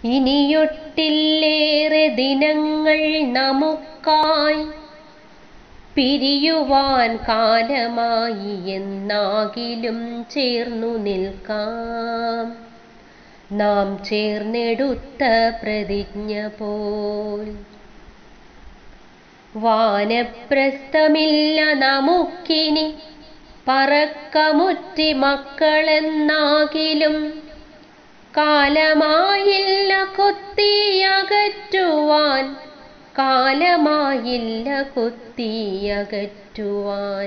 ഇനിയൊട്ടില്ലേറെ ദിനങ്ങൾ നമുക്കായി പിരിയുവാൻ കാലമായി എന്നാകിലും ചേർന്നു നിൽക്കാം നാം ചേർന്നെടുത്ത പ്രതിജ്ഞ പോൽ വാനപ്രസ്ഥമില്ല നമുക്കിനി പറക്കമുറ്റി മക്കളെന്നാകിലും കാലമായില്ല കൊത്തിയകറ്റുവാൻ കാലമായില്ല കൊത്തിയകറ്റുവാൻ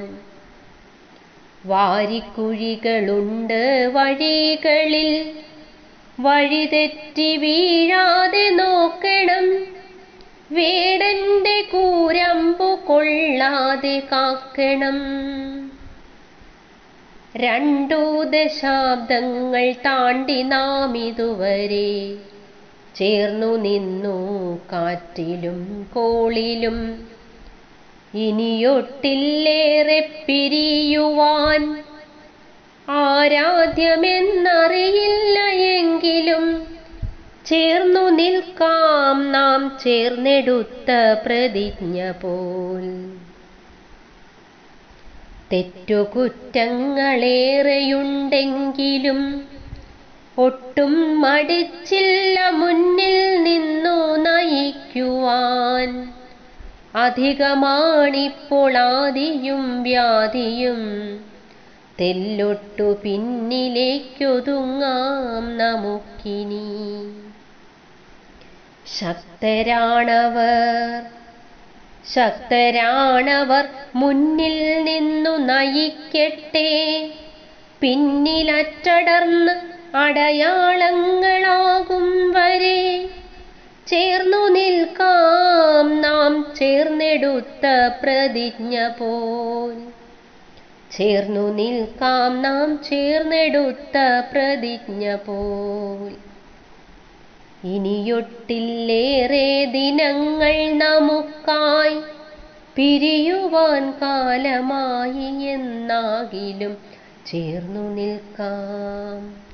വാരിക്കുഴികളുണ്ട് വഴികളിൽ വഴിതെറ്റി വീഴാതെ നോക്കണം വേടന്റെ കൂരമ്പു കൊള്ളാതെ കാക്കണം രണ്ടു ദശാബ്ദങ്ങൾ താണ്ടി നാം ഇതുവരെ ചേർന്നു നിന്നു കാറ്റിലും കോളിലും ഇനിയൊട്ടില്ലേറെ പിരിയുവാൻ ആരാധ്യമെന്നറിയില്ല എങ്കിലും ചേർന്നു നിൽക്കാം നാം ചേർന്നെടുത്ത പ്രതിജ്ഞ പോൽ തെറ്റുകുറ്റങ്ങളേറെയുണ്ടെങ്കിലും ഒട്ടും മടിച്ചില്ല മുന്നിൽ നിന്നു നയിക്കുവാൻ അധികമാണിപ്പോൾ ആദിയും വ്യാധിയും തെല്ലൊട്ടു പിന്നിലേക്കൊതുങ്ങാം നമുക്കിനി ശക്തരാണവർ ശക്തരാണവർ മുന്നിൽ നിന്നു നയിക്കട്ടെ പിന്നിലറ്റടർന്ന് അടയാളങ്ങളാകും വരെ ചേർന്നു നിൽക്കാം നാം ചേർന്നെടുത്ത പ്രതിജ്ഞ പോൽ ചേർന്നു നിൽക്കാം നാം ചേർന്നെടുത്ത പ്രതിജ്ഞ പോൽ ഇനിയൊട്ടില്ലേറെ ദിനങ്ങൾ നമുക്കായി പിരിയുവാൻ കാലമായി എന്നാകിലും ചേർന്നു നിൽക്കാം